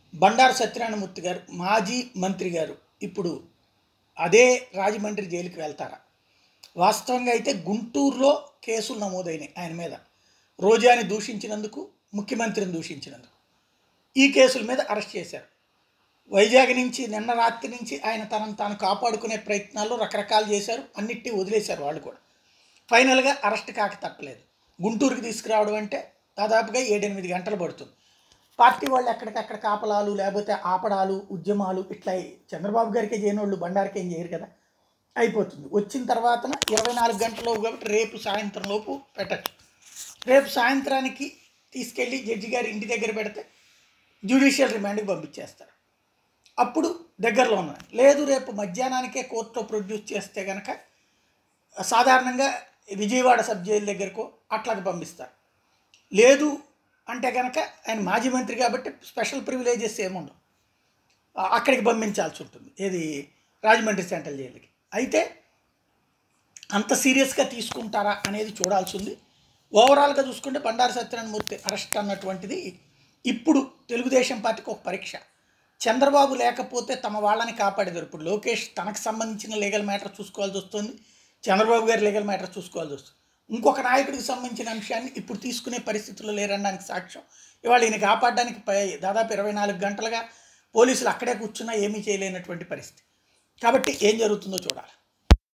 బండారు సత్యనారాయణమూర్తి గారు మాజీ మంత్రి గారు ఇప్పుడు అదే రాజమండ్రి జైలుకి వెళ్తారా వాస్తవంగా అయితే గుంటూరులో కేసులు నమోదైనాయి ఆయన మీద రోజాని దూషించినందుకు ముఖ్యమంత్రిని దూషించినందుకు ఈ కేసుల మీద అరెస్ట్ చేశారు వైజాగ్ నుంచి నిన్న రాత్రి నుంచి ఆయన తనను తాను కాపాడుకునే ప్రయత్నాల్లో రకరకాలు చేశారు అన్నిటినీ వదిలేశారు వాళ్ళు కూడా ఫైనల్గా అరెస్ట్ కాక తప్పలేదు గుంటూరుకి తీసుకురావడం అంటే దాదాపుగా ఏడెనిమిది గంటలు పడుతుంది పార్టీ వాళ్ళు ఎక్కడికక్కడ కాపలాలు లేకపోతే ఆపడాలు ఉద్యమాలు ఇట్లా చంద్రబాబు గారికే చేయని వాళ్ళు బండారికి ఏం చేయరు కదా అయిపోతుంది వచ్చిన తర్వాత ఇరవై నాలుగు గంటలలోపు కాబట్టి రేపు సాయంత్రం లోపు పెట్టచ్చు రేపు సాయంత్రానికి తీసుకెళ్ళి జడ్జి గారి ఇంటి దగ్గర పెడితే జ్యుడిషియల్ రిమాండ్కి పంపించేస్తారు అప్పుడు దగ్గరలో ఉన్నాయి లేదు రేపు మధ్యాహ్నానికే కోర్టులో ప్రొడ్యూస్ చేస్తే కనుక సాధారణంగా విజయవాడ సబ్ జైలు దగ్గరకు అట్లాగ పంపిస్తారు లేదు అంటే కనుక ఆయన మాజీ మంత్రి కాబట్టి స్పెషల్ ప్రివిలేజెస్ ఏముండవు ఆ- అక్కడికి పంపించాల్సి ఉంటుంది ఏది రాజమండ్రి సెంట్రల్ జైలుకి అయితే అంత సీరియస్గా తీసుకుంటారా అనేది చూడాల్సి ఉంది ఓవరాల్గా చూసుకుంటే బండారు సత్యనారాయణమూర్తి అరెస్ట్ అన్నటువంటిది ఇప్పుడు తెలుగుదేశం పార్టీకి ఒక పరీక్ష చంద్రబాబు లేకపోతే తమ వాళ్ళని కాపాడేదారు ఇప్పుడు లోకేష్ తనకు సంబంధించిన లీగల్ మ్యాటర్ చూసుకోవాల్సి వస్తుంది చంద్రబాబు గారి లీగల్ మ్యాటర్ చూసుకోవాల్సి వస్తుంది ఇంకొక నాయకుడికి సంబంధించిన అంశాన్ని ఇప్పుడు తీసుకునే పరిస్థితుల్లో లేరనడానికి సాక్ష్యం ఇవాళ ఈయన కాపాడడానికి పై దాదాపు ఇరవై నాలుగు గంటలుగా పోలీసులు అక్కడే కూర్చున్నా ఏమీ చేయలేనటువంటి పరిస్థితి కాబట్టి ఏం జరుగుతుందో చూడాలి